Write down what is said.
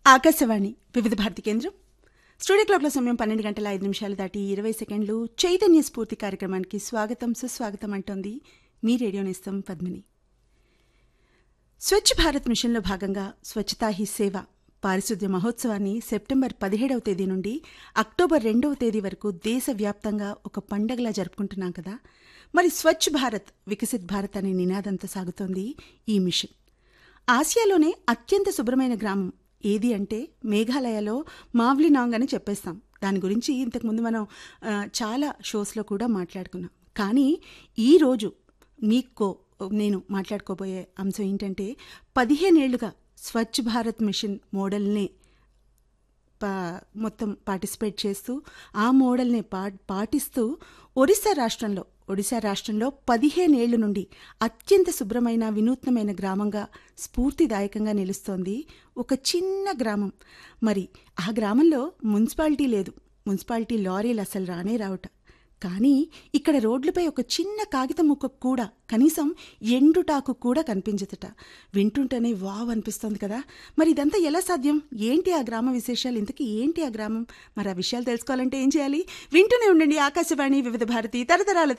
ఆకాశవాణి వివిధ భారతి కేంద్రం స్టూడియో క్లాక్ల సమయం పన్నెండు గంటల ఐదు నిమిషాలు దాటి ఇరవై సెకండ్లు చైతన్య స్ఫూర్తి కార్యక్రమానికి స్వాగతం సుస్వాగతం అంటోంది మీ రేడియో నేస్తం పద్మిని స్వచ్ఛ భారత్ మిషన్లో భాగంగా స్వచ్ఛతా హీ సేవ పారిశుద్ధ్య మహోత్సవాన్ని సెప్టెంబర్ పదిహేడవ తేదీ నుండి అక్టోబర్ రెండవ తేదీ వరకు దేశవ్యాప్తంగా ఒక పండగలా జరుపుకుంటున్నాం కదా మరి స్వచ్ఛ భారత్ వికసిత్ భారత్ అనే నినాదంతో సాగుతోంది ఈ మిషన్ ఆసియాలోనే అత్యంత శుభ్రమైన గ్రామం ఏది అంటే మేఘాలయలో మావ్లినాంగ్ అని చెప్పేస్తాం దాని గురించి ఇంతకుముందు మనం ఆ, చాలా షోస్లో కూడా మాట్లాడుకున్నాం కానీ ఈరోజు మీకు నేను మాట్లాడుకోబోయే అంశం ఏంటంటే పదిహేనేళ్లుగా స్వచ్ఛ భారత్ మిషన్ మోడల్ని పా మొత్తం పార్టిసిపేట్ చేస్తూ ఆ మోడల్ని పా పాటిస్తూ ఒడిశా రాష్ట్రంలో ఒడిశా రాష్ట్రంలో పదిహేనేళ్ల నుండి అత్యంత శుభ్రమైన వినూత్నమైన గ్రామంగా స్ఫూర్తిదాయకంగా నిలుస్తోంది ఒక చిన్న గ్రామం మరి ఆ గ్రామంలో మున్సిపాలిటీ లేదు మున్సిపాలిటీ లారీలు అసలు రానే రావట కానీ ఇక్కడ రోడ్లపై ఒక చిన్న కాగితం ముక్క కూడా కనీసం ఎండుటాకు కూడా కనిపించదట వింటుంటేనే వావ్ అనిపిస్తోంది కదా మరి ఇదంతా ఎలా సాధ్యం ఏంటి ఆ గ్రామ విశేషాలు ఇంతకీ ఏంటి ఆ గ్రామం మరి ఆ విషయాలు తెలుసుకోవాలంటే ఏం చేయాలి వింటూనే ఉండండి ఆకాశవాణి వివిధ భారతి తరతరాల